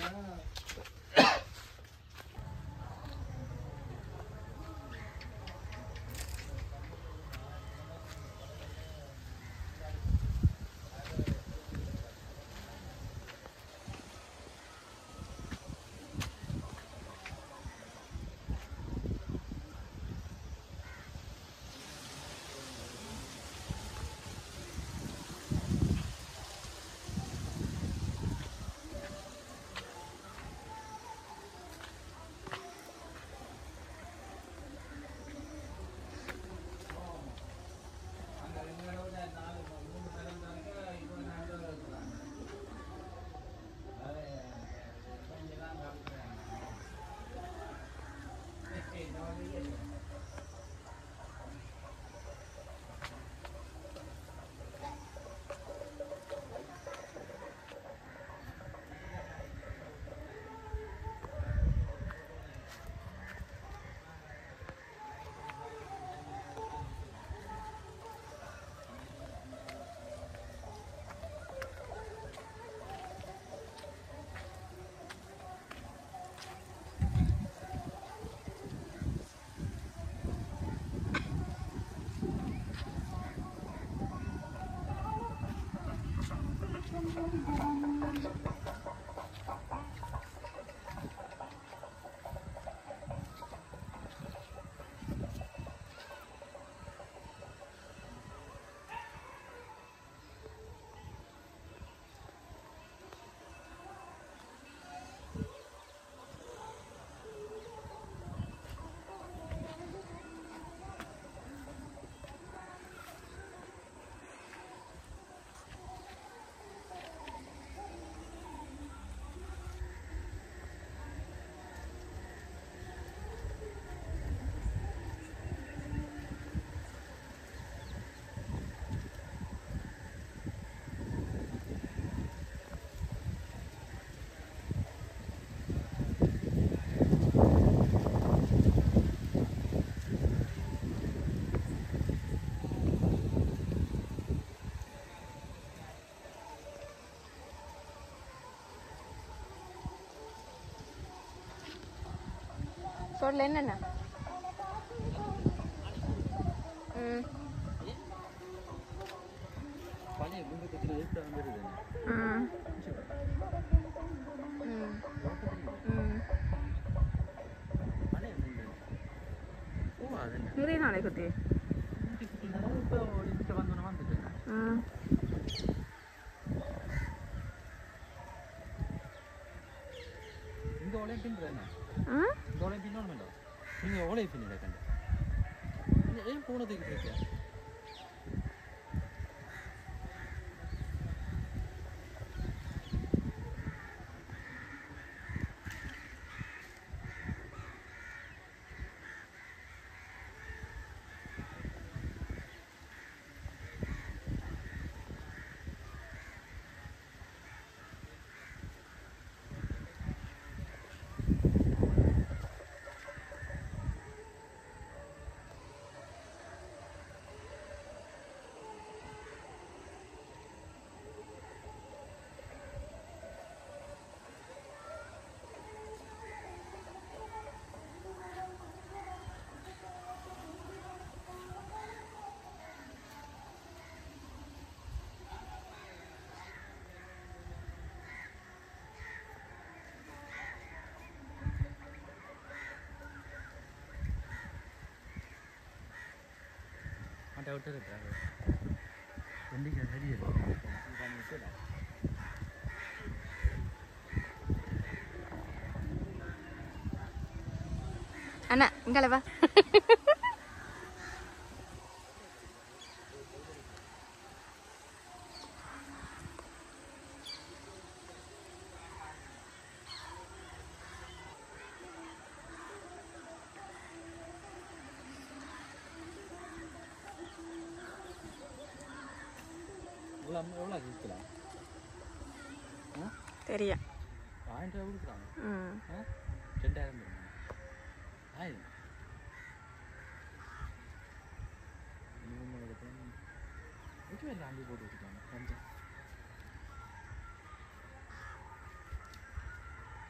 சொல்லு என்னென்ன ம் பழைய கும்பகத்தில் எப்படி வந்துடுது ம் ம் ம் பழைய குண்டு ஓ அது என்ன நிறைய நாளை குத்தி இப்போ இப்போ வந்தோன்னு வந்துட்டு ம் இந்த ஓலையும் பின்னுறது என்ன ம் இந்த ஓலையும் பின்னோன்னு வேண்டாம் நீங்கள் ஓலையை பின்னிட கண்டு நீங்க ஏன் போனதுக்கு இருக்கேன் மாட்டை விட்டு இருக்கிறாங்க என்றைக்கு சரியில்லை அண்ணா இங்கே வா எவ்வளோ எவ்வளோ விற்கலாம் ஆ தெரியும் ஆயிரம் ரூபா கொடுக்குறாங்க ம் ஆ ரெண்டாயிரம் தருவாங்க ஆயிரம் எட்டு பேர் ஆண்டி போட்டு வச்சுருக்காங்க கொஞ்சம்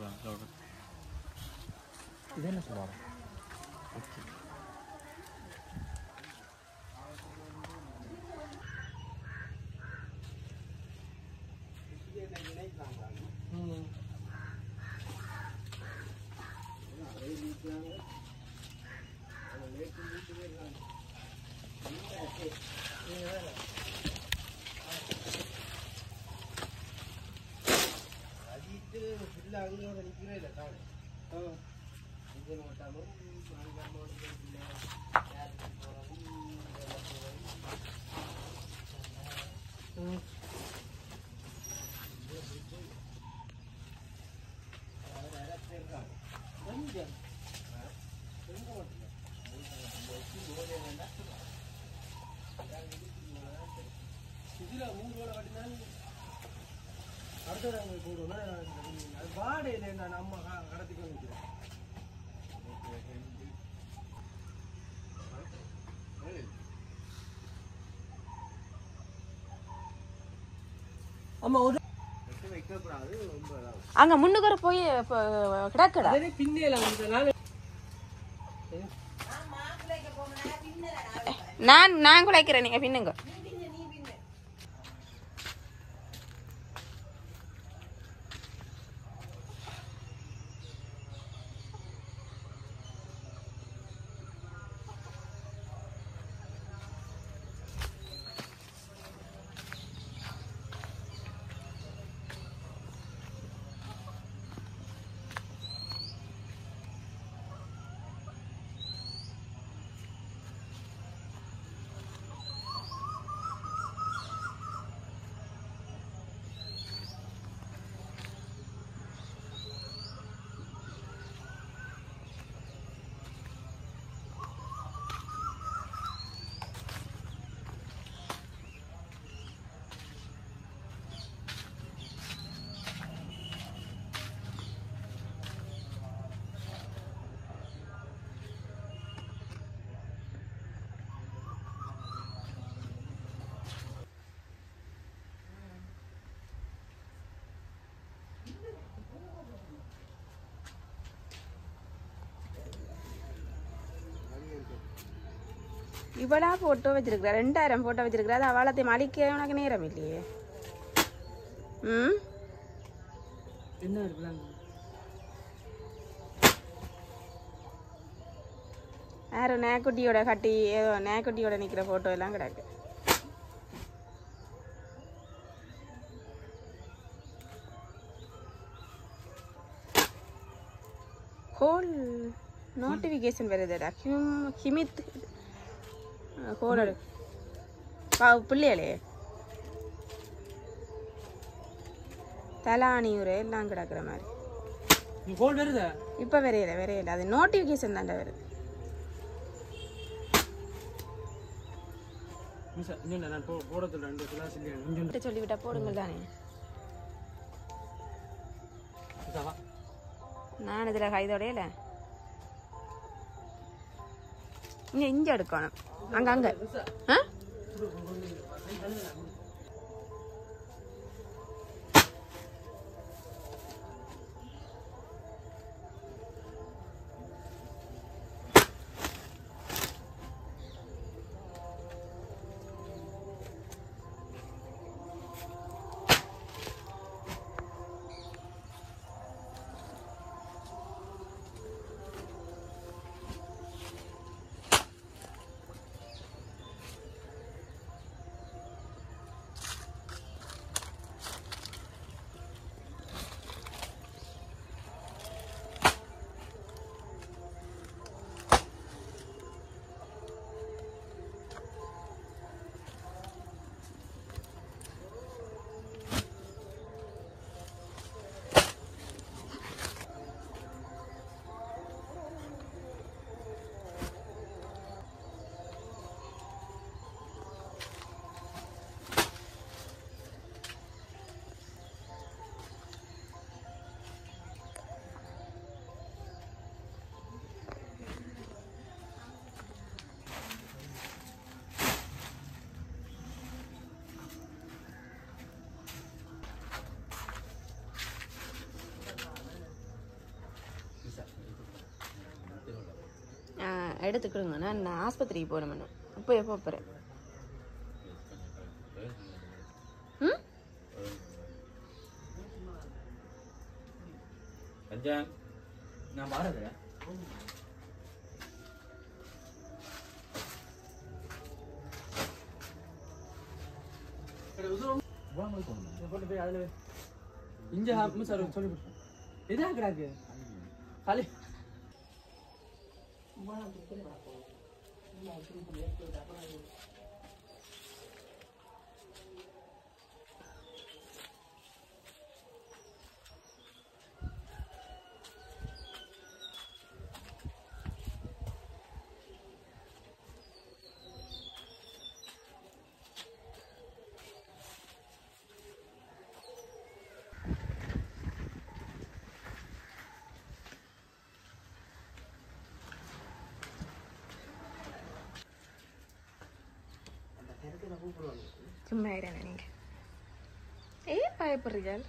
சொல்கிறேன் இது என்ன சொல்லுவாங்க ஓகே ம் ஆமா ஒரு அங்க முன்னுக்கு ஒரு போய் இப்ப கிடக்குடா அதே பின்னேல வந்தனால நான் நான் குலைக்கிறேன் நீங்க பின்னுங்க இவளா போட்டோ வச்சிருக்கிறா ரெண்டாயிரம் போட்டோ வச்சிருக்கிறா அது அவளத்தை மலிக்க உனக்கு நேரம் இல்லையே ம் என்ன இருக்கலாம் யாரும் நேக்குட்டியோட கட்டி ஏதோ நேக்குட்டியோட நிற்கிற ஃபோட்டோ எல்லாம் கிடக்கு ஹோல் நோட்டிஃபிகேஷன் வருதுடா ஹிம் ஹிமித் ஹோலோட பா பிள்ளைகளே தலானியூர் எல்லாம் கிடக்குற மாதிரி நீ கோல் வருதா இப்போ வரையில வரையில அது நோட்டிஃபிகேஷன் தாண்டா வருது மிஸ் இன்னும் நான் போ போடத்துல ரெண்டு கிளாஸ் இல்லையா கொஞ்சம் கிட்ட சொல்லிவிட்டா போடுங்கள் தானே வா நான் இதில் கைதோடையில இங்கே இங்கே எடுக்கணும் அங்கே அங்கே ஆ எடுத்துக்கிடுங்க நான் நான் ஆஸ்பத்திரிக்கு போகணும் இப்போ எப்போ போகிறேன் ம் கஞ்சான் நான் பாரத இங்க ஆத்ம சார் சொல்லி இதா கிடாக்கு खाली சும்மா இருங்க நீங்க ஏன் பயப்படுறீர்கள்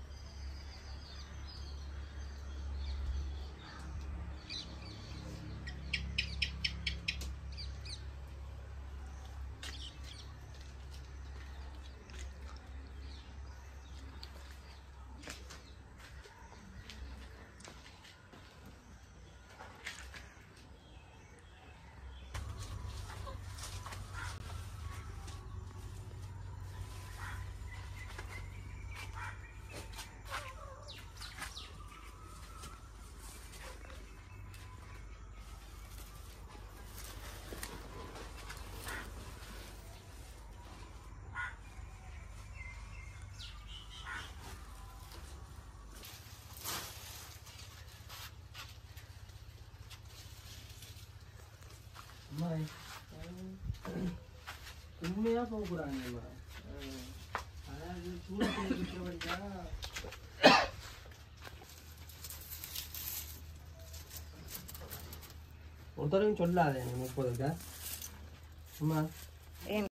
உண்மையா போக கூடாது அதாவது சூழல் இருக்கிறபடியா ஒருத்தரையும் சொல்லாதே முப்பதுக்கா அம்மா